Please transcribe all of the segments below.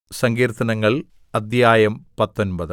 സങ്കീർത്തനങ്ങൾ അദ്ധ്യായം പത്തൊമ്പത്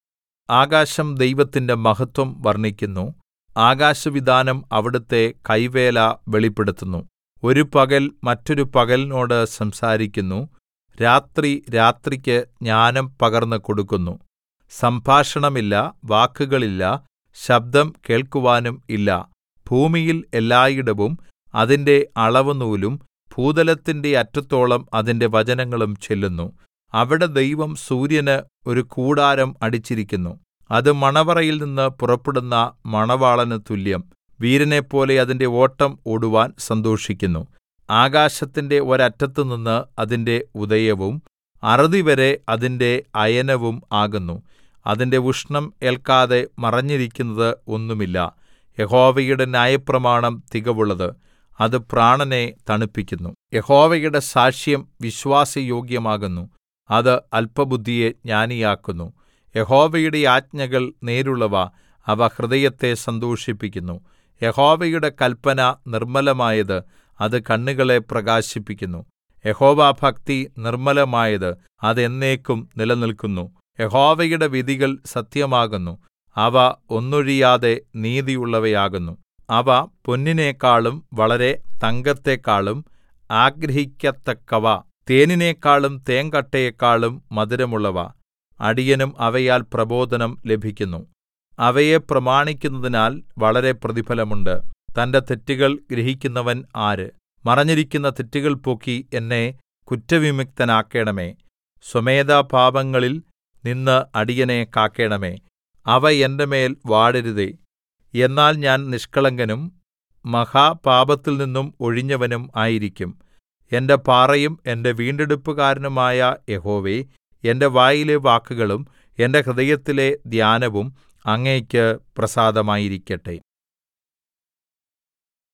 ആകാശം ദൈവത്തിന്റെ മഹത്വം വർണ്ണിക്കുന്നു ആകാശവിതാനം അവിടുത്തെ കൈവേല വെളിപ്പെടുത്തുന്നു ഒരു പകൽ മറ്റൊരു പകലിനോട് സംസാരിക്കുന്നു രാത്രി രാത്രിക്ക് ജ്ഞാനം പകർന്നു കൊടുക്കുന്നു സംഭാഷണമില്ല വാക്കുകളില്ല ശബ്ദം കേൾക്കുവാനും ഇല്ല ഭൂമിയിൽ എല്ലായിടവും അതിന്റെ അളവുനൂലും ഭൂതലത്തിന്റെ അറ്റത്തോളം അതിന്റെ വചനങ്ങളും ചെല്ലുന്നു അവിടെ ദൈവം സൂര്യന് ഒരു കൂടാരം അടിച്ചിരിക്കുന്നു അത് മണവറയിൽനിന്ന് പുറപ്പെടുന്ന മണവാളന് തുല്യം വീരനെപ്പോലെ അതിന്റെ ഓട്ടം ഓടുവാൻ സന്തോഷിക്കുന്നു ആകാശത്തിന്റെ ഒരറ്റത്തുനിന്ന് അതിന്റെ ഉദയവും അറുതിവരെ അതിന്റെ അയനവും ആകുന്നു അതിന്റെ ഉഷ്ണം ഏൽക്കാതെ മറഞ്ഞിരിക്കുന്നത് ഒന്നുമില്ല യഹോവയുടെ ന്യായപ്രമാണം തികവുള്ളത് അത് പ്രാണനെ തണുപ്പിക്കുന്നു യഹോവയുടെ സാക്ഷ്യം വിശ്വാസയോഗ്യമാകുന്നു അത് അല്പബുദ്ധിയെ ജ്ഞാനിയാക്കുന്നു യഹോവയുടെ ആജ്ഞകൾ നേരുള്ളവ അവ ഹൃദയത്തെ സന്തോഷിപ്പിക്കുന്നു യഹോവയുടെ കല്പന നിർമ്മലമായത് അത് കണ്ണുകളെ പ്രകാശിപ്പിക്കുന്നു യഹോവാഭക്തി നിർമ്മലമായത് അത് എന്നേക്കും നിലനില്ക്കുന്നു യഹോവയുടെ വിധികൾ സത്യമാകുന്നു അവ ഒന്നൊഴിയാതെ നീതിയുള്ളവയാകുന്നു അവ പൊന്നിനെക്കാളും വളരെ തങ്കത്തെക്കാളും ആഗ്രഹിക്കത്തക്കവ തേനിനെക്കാളും തേങ്കട്ടയെക്കാളും മധുരമുള്ളവ അടിയനും അവയാൽ പ്രബോധനം ലഭിക്കുന്നു അവയെ പ്രമാണിക്കുന്നതിനാൽ വളരെ പ്രതിഫലമുണ്ട് തന്റെ തെറ്റുകൾ ഗ്രഹിക്കുന്നവൻ ആര് മറഞ്ഞിരിക്കുന്ന തെറ്റുകൾ പോക്കി എന്നെ കുറ്റവിമുക്തനാക്കണമേ സ്വമേധാപാപങ്ങളിൽ നിന്ന് അടിയനെ കാക്കണമേ അവ എന്റെ മേൽ വാഴരുതേ എന്നാൽ ഞാൻ നിഷ്കളങ്കനും മഹാപാപത്തിൽനിന്നും ഒഴിഞ്ഞവനും ആയിരിക്കും എന്റെ പാറയും എന്റെ വീണ്ടെടുപ്പുകാരനുമായ യഹോവേ എന്റെ വായിലെ വാക്കുകളും എന്റെ ഹൃദയത്തിലെ ധ്യാനവും അങ്ങേക്ക് പ്രസാദമായിരിക്കട്ടെ